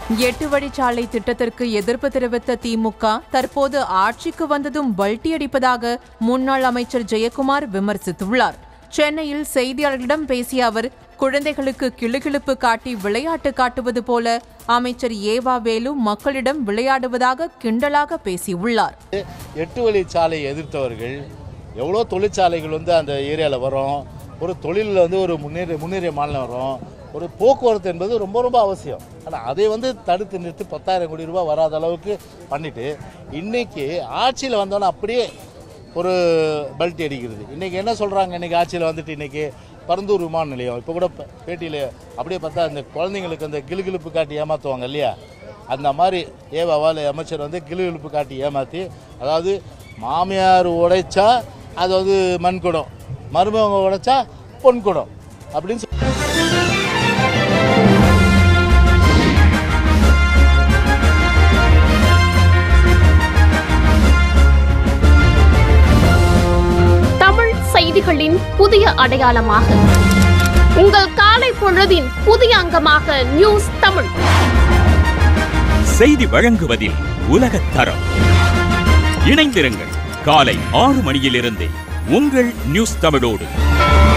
எட்டு வழிச்சாலை திட்டத்திற்கு எதிர்ப்பு தெரிவித்த திமுக தற்போது ஆட்சிக்கு வந்ததும் பல்டி அடிப்பதாக முன்னாள் அமைச்சர் ஜெயக்குமார் விமர்சித்துள்ளார் சென்னையில் செய்தியாளர்களிடம் பேசிய அவர் குழந்தைகளுக்கு கிளுகிளுப்பு காட்டி விளையாட்டு காட்டுவது போல அமைச்சர் ஏவா வேலு மக்களிடம் விளையாடுவதாக கிண்டலாக பேசியுள்ளார் எட்டு வழி சாலையை எதிர்த்தவர்கள் எவ்வளோ தொழிற்சாலைகள் வந்து அந்த ஏரியாவில் வரும் ஒரு தொழிலில் வந்து ஒரு முன்னேறிய முன்னேறிய மாநிலம் வரும் ஒரு போக்குவரத்து என்பது ரொம்ப ரொம்ப அவசியம் ஆனால் அதை வந்து தடுத்து நிறுத்தி பத்தாயிரம் கோடி ரூபாய் வராத அளவுக்கு பண்ணிட்டு இன்னைக்கு ஆட்சியில் வந்தோன்னே அப்படியே ஒரு பல்ட்டி அடிக்கிறது இன்றைக்கி என்ன சொல்கிறாங்க இன்றைக்கி ஆட்சியில் வந்துட்டு இன்றைக்கி பரந்தூர் விமான நிலையம் இப்போ கூட ப- பேட்டியில் அப்படியே பார்த்தா அந்த குழந்தைங்களுக்கு அந்த கிளுகிளுப்பு காட்டி ஏமாற்றுவாங்க இல்லையா அந்த மாதிரி ஏவாவால் அமைச்சர் வந்து கிளுகிளுப்பு காட்டி ஏமாற்றி அதாவது மாமியார் உடைச்சா அது வந்து மண் குடம் மருமகங்க உடைச்சா பொன் குடம் அப்படின்னு சொல்லி தமிழ் செய்திகளின் புதிய அடையாளமாக உங்கள் காலை பொழுதின் புதிய அங்கமாக நியூஸ் தமிழ் செய்தி வழங்குவதில் உலகத் தரம் இணைந்திருங்கள் காலை ஆறு மணியிலிருந்தே உங்கள் நியூஸ் தமிழோடு